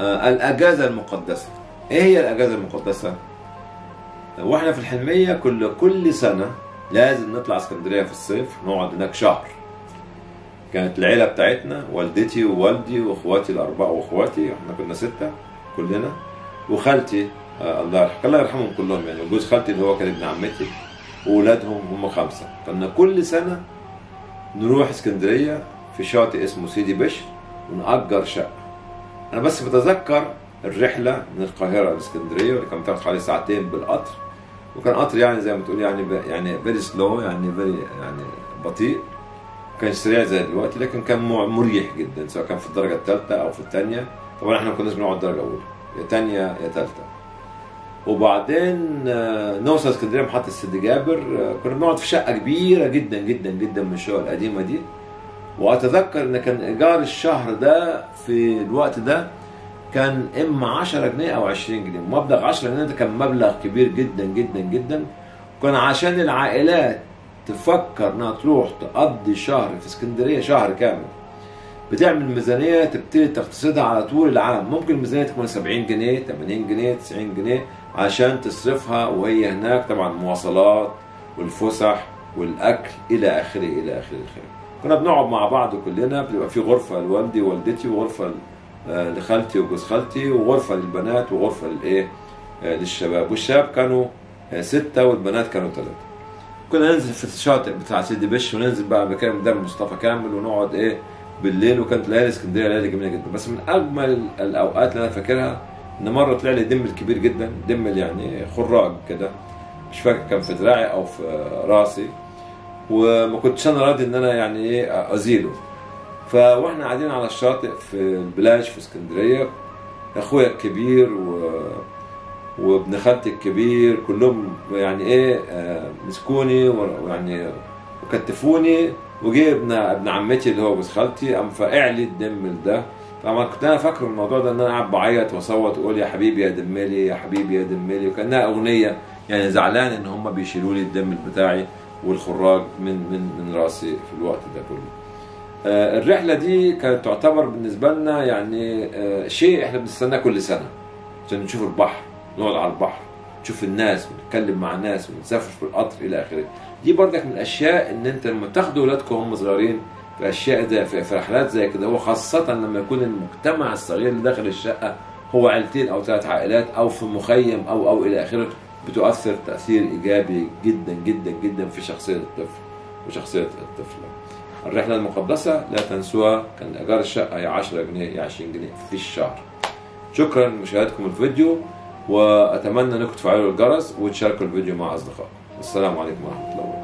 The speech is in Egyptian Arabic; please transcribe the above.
آه، الأجازة المقدسة إيه هي الأجازة المقدسة؟ واحنا في الحلمية كل كل سنة لازم نطلع اسكندرية في الصيف نقعد هناك شهر كانت العيلة بتاعتنا والدتي ووالدي واخواتي الأربعة واخواتي احنا كنا ستة كلنا وخالتي آه الله يرحمه الله يرحمهم كلهم يعني وجوز خالتي اللي هو كان ابن عمتي وولادهم هم خمسة كنا كل سنة نروح اسكندرية في شاطئ اسمه سيدي بشر ونأجر شقة أنا بس بتذكر الرحلة من القاهرة لاسكندرية واللي كانت بتاخد حوالي ساعتين بالقطر وكان قطر يعني زي ما تقول يعني ب... يعني فيري سلو يعني فيري يعني بطيء ما كانش سريع زي دلوقتي لكن كان م- مريح جدا سواء كان في الدرجة الثالثة أو في الثانية طبعا احنا ما كناش بنقعد درجة أولى يا ثانية يا ثالثة وبعدين آه، نوصل اسكندريه محطه سيدي جابر آه، كنا بنقعد في شقه كبيره جدا جدا جدا من الشقق القديمه دي واتذكر ان كان ايجار الشهر ده في الوقت ده كان اما 10 جنيه او 20 جنيه مبلغ 10 جنيه ده كان مبلغ كبير جدا جدا جدا وكان عشان العائلات تفكر انها تروح تقضي شهر في اسكندريه شهر كامل بتعمل ميزانيه تبتدي تقتصدها على طول العام ممكن الميزانيه تكون 70 جنيه 80 جنيه 90 جنيه عشان تصرفها وهي هناك طبعا مواصلات والفسح والاكل الى اخره الى اخره اخره كنا بنقعد مع بعض كلنا بتبقى في غرفه لوالدي ووالدتي وغرفه آه، لخالتي وجوز خالتي وغرفه للبنات وغرفه للايه آه، للشباب والشباب كانوا آه، ستة والبنات كانوا ثلاثة كنا ننزل في الشاطئ بتاع سيدي بش وننزل بقى مكان قدام مصطفى كامل ونقعد ايه بالليل وكانت ليالي اسكندريه ليالي جميله جدا بس من اجمل الاوقات اللي انا فاكرها ان مره طلع لي دمل كبير جدا دمل يعني خراج كده مش فاكر كان في دراعي او في راسي وما كنتش انا راضي ان انا يعني ايه ازيله فواحنا قاعدين على الشاطئ في البلاج في اسكندريه اخويا الكبير و وابن خالتي الكبير كلهم يعني ايه آه، مسكوني ويعني وكتفوني وجه ابن ابن عمتي اللي هو جوز خالتي قام فاقع لي الدمل ده طبعا كنت انا فاكر الموضوع ده ان انا قاعد بعيط واصوت واقول يا حبيبي يا دملي يا حبيبي يا دملي وكانها اغنيه يعني زعلان ان هم بيشيلوا لي الدمل بتاعي والخراج من من من راسي في الوقت ده كله. آه، الرحله دي كانت تعتبر بالنسبه لنا يعني آه، شيء احنا بنستناه كل سنه عشان نشوف البحر نقعد على البحر نشوف الناس ونتكلم مع الناس ونسافر في القطر الى اخره دي برضك من الاشياء ان انت لما تاخدوا اولادكم وهم صغيرين في اشياء زي في, في رحلات زي كده هو خاصه لما يكون المجتمع الصغير اللي داخل الشقه هو عيلتين او ثلاث عائلات او في مخيم او او الى اخره بتؤثر تاثير ايجابي جدا جدا جدا في شخصيه الطفل وشخصيه الطفل الرحله المقدسه لا تنسوها كان ايجار الشقه يا 10 جنيه يا 20 جنيه في الشهر شكرا لمشاهدتكم الفيديو واتمنى انكم تفعلوا الجرس وتشاركوا الفيديو مع اصدقائكم السلام عليكم ورحمه الله وبركاته